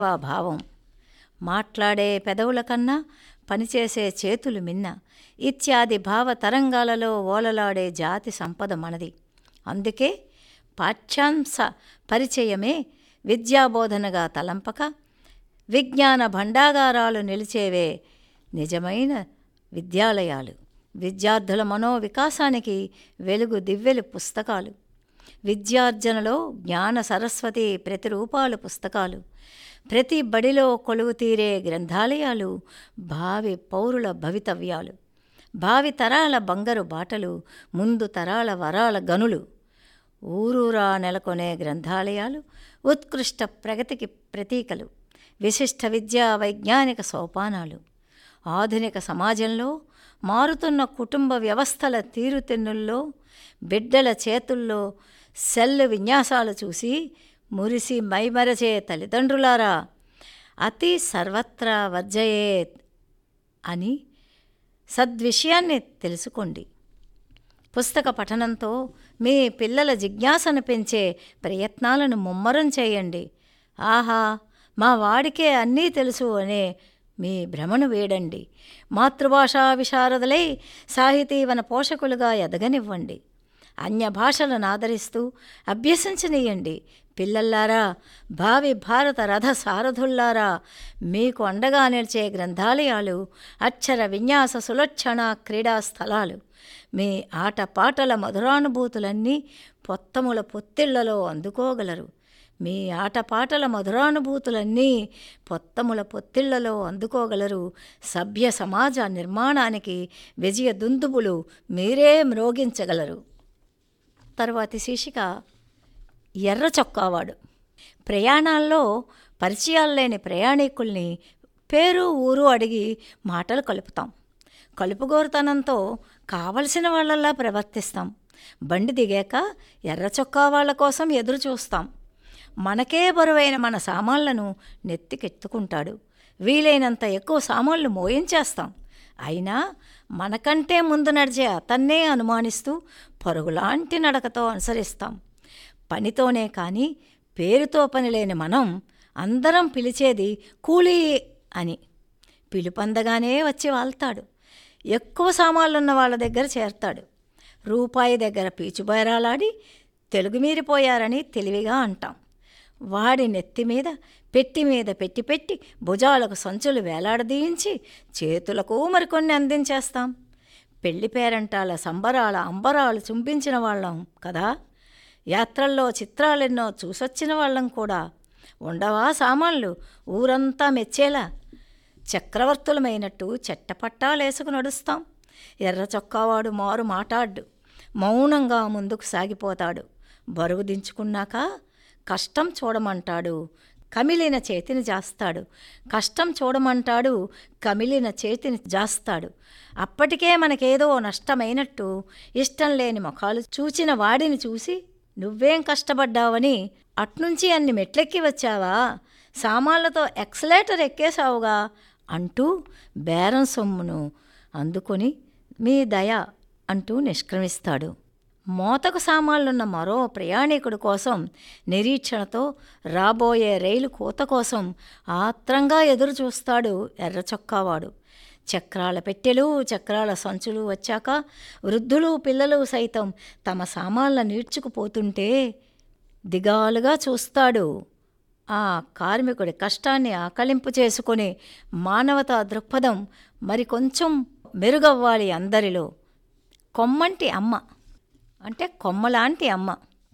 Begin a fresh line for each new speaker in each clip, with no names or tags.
భావం మాట్లాడే పెదవుల కన్నా పనిచేసే చేతులు మిన్న ఇత్యాది భావ తరంగాలలో ఓలలాడే జాతి సంపద మనది అందుకే పాఠ్యాంశ పరిచయమే విద్యాబోధనగా తలంపక విజ్ఞాన భండాగారాలు నిలిచేవే నిజమైన విద్యాలయాలు విద్యార్థుల మనోవికాసానికి వెలుగు దివ్వెలు పుస్తకాలు విద్యార్జనలో జ్ఞాన సరస్వతి ప్రతిరూపాలు పుస్తకాలు ప్రతి బడిలో కొలువు తీరే గ్రంథాలయాలు భావి పౌరుల భవితవ్యాలు భావి తరాల బంగారు బాటలు ముందు తరాల వరాల గనులు ఊరూరా నెలకొనే గ్రంథాలయాలు ఉత్కృష్ట ప్రగతికి ప్రతీకలు విశిష్ట విద్యా వైజ్ఞానిక సోపానాలు ఆధునిక సమాజంలో మారుతున్న కుటుంబ వ్యవస్థల తీరుతెన్నుల్లో బిడ్డల చేతుల్లో సెల్లు విన్యాసాలు చూసి మురిసి మైమరచే తల్లిదండ్రులారా అతి సర్వత్రా వర్జయేత్ అని సద్విషయాన్ని తెలుసుకోండి పుస్తక పఠనంతో మీ పిల్లల జిజ్ఞాసను పెంచే ప్రయత్నాలను ముమ్మరం చేయండి ఆహా మా వాడికే అన్నీ తెలుసు అనే మీ భ్రమను వేడండి మాతృభాషా విశారదులై సాహితీవన పోషకులుగా ఎదగనివ్వండి అన్య భాషలను ఆదరిస్తూ అభ్యసించనీయండి పిల్లల్లారా భావి భారత రథ సారథుల్లారా మీకు అండగా నిలిచే గ్రంథాలయాలు అక్షర విన్యాస సులక్షణ క్రీడా స్థలాలు మీ ఆటపాటల మధురానుభూతులన్నీ పొత్తముల పొత్తిళ్లలో అందుకోగలరు మీ ఆటపాటల మధురానుభూతులన్నీ పొత్తముల పొత్తిళ్లలో అందుకోగలరు సభ్య సమాజ నిర్మాణానికి విజయ దుందుబులు మీరే మ్రోగించగలరు తరువాతి శీర్షిక ఎర్ర చొక్కావాడు ప్రయాణాల్లో పరిచయాలు లేని ప్రయాణికుల్ని పేరు ఊరు అడిగి మాటలు కలుపుతాం కలుపుగోరుతనంతో కావలసిన వాళ్ళలా ప్రవర్తిస్తాం బండి దిగాక ఎర్ర చొక్కా వాళ్ళ కోసం ఎదురు చూస్తాం మనకే బరువైన మన సామాన్లను నెత్తికెత్తుకుంటాడు వీలైనంత ఎక్కువ సామాన్లు మోయించేస్తాం అయినా మనకంటే ముందు నడిచే అతన్నే అనుమానిస్తూ పరుగులాంటి నడకతో అనుసరిస్తాం పనితోనే కానీ పేరుతో పని లేని మనం అందరం పిలిచేది కూలీ అని పిలుపందగానే వచ్చి వాళ్తాడు ఎక్కువ సామాన్లున్న వాళ్ళ దగ్గర చేరతాడు రూపాయి దగ్గర పీచుబైరాలాడి తెలుగు మీరిపోయారని తెలివిగా అంటాం వాడి నెత్తి మీద పెట్టి మీద పెట్టి పెట్టి భుజాలకు సంచులు వేలాడదీయించి చేతులకు మరికొన్ని అందించేస్తాం పెళ్లి పేరంటాల సంబరాల అంబరాలు చుంపించిన వాళ్ళం కదా యాత్రల్లో చిత్రాలెన్నో చూసొచ్చిన వాళ్ళం కూడా ఉండవా సామాన్లు ఊరంతా మెచ్చేలా చక్రవర్తులమైనట్టు చెట్టపట్టాలేసుకు నడుస్తాం ఎర్ర చొక్కావాడు మారు మాటాడ్డు మౌనంగా ముందుకు సాగిపోతాడు బరువు దించుకున్నాక కష్టం చూడమంటాడు కమిలిన చేతిని జాస్తాడు కష్టం చూడమంటాడు కమిలిన చేతిని జాస్తాడు అప్పటికే మనకేదో నష్టమైనట్టు ఇష్టం లేని ముఖాలు చూచిన వాడిని చూసి నువ్వేం కష్టపడ్డావని అట్నుంచి అన్ని మెట్లెక్కి వచ్చావా సామాన్లతో ఎక్సలేటర్ ఎక్కేశావుగా అంటూ బేరం సొమ్మును అందుకొని మీ దయ అంటూ నిష్క్రమిస్తాడు మోతకు సామాన్లున్న మరో ప్రయాణికుడి కోసం నిరీక్షణతో రాబోయే రైలు కోత కోసం ఆత్రంగా ఎదురు చూస్తాడు ఎర్ర చొక్కావాడు చక్రాల పెట్టెలు చక్రాల సంచులు వచ్చాక వృద్ధులు పిల్లలు సైతం తమ సామాన్ల నీడ్చుకుపోతుంటే దిగాలుగా చూస్తాడు ఆ కార్మికుడి కష్టాన్ని ఆకలింపు చేసుకుని మానవతా దృక్పథం మరి కొంచెం మెరుగవ్వాలి అందరిలో కొమ్మంటి అమ్మ అంటే కొమ్మలాంటి అమ్మ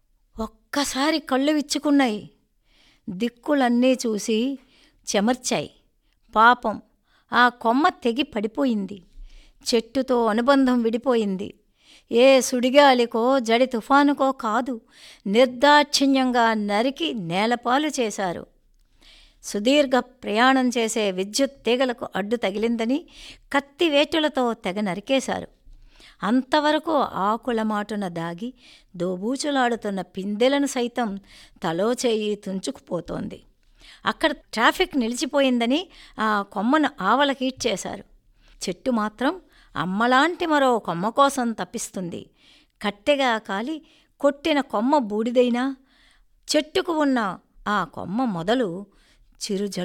ఒక్కసారి కళ్ళు విచ్చుకున్నాయి దిక్కులన్నీ చూసి చెమర్చాయి పాపం ఆ కొమ్మ తెగి పడిపోయింది చెట్టుతో అనుబంధం విడిపోయింది ఏ సుడిగాలికో జడి తుఫానుకో కాదు నిర్దాక్షిణ్యంగా నరికి నేలపాలు చేశారు సుదీర్ఘ ప్రయాణం చేసే విద్యుత్ తీగలకు అడ్డు తగిలిందని కత్తివేటులతో తెగ నరికేశారు అంతవరకు ఆకుల మాటున దాగి దోబూచులాడుతున్న పిందెలను సైతం తలో చేయి తుంచుకుపోతోంది అక్కడ ట్రాఫిక్ నిలిచిపోయిందని ఆ కొమ్మను ఆవలకీడ్చేశారు చెట్టు మాత్రం అమ్మలాంటి మరో కొమ్మ కోసం తప్పిస్తుంది కట్టెగా కాలి కొట్టిన కొమ్మ బూడిదైనా చెట్టుకు ఉన్న ఆ కొమ్మ మొదలు చిరు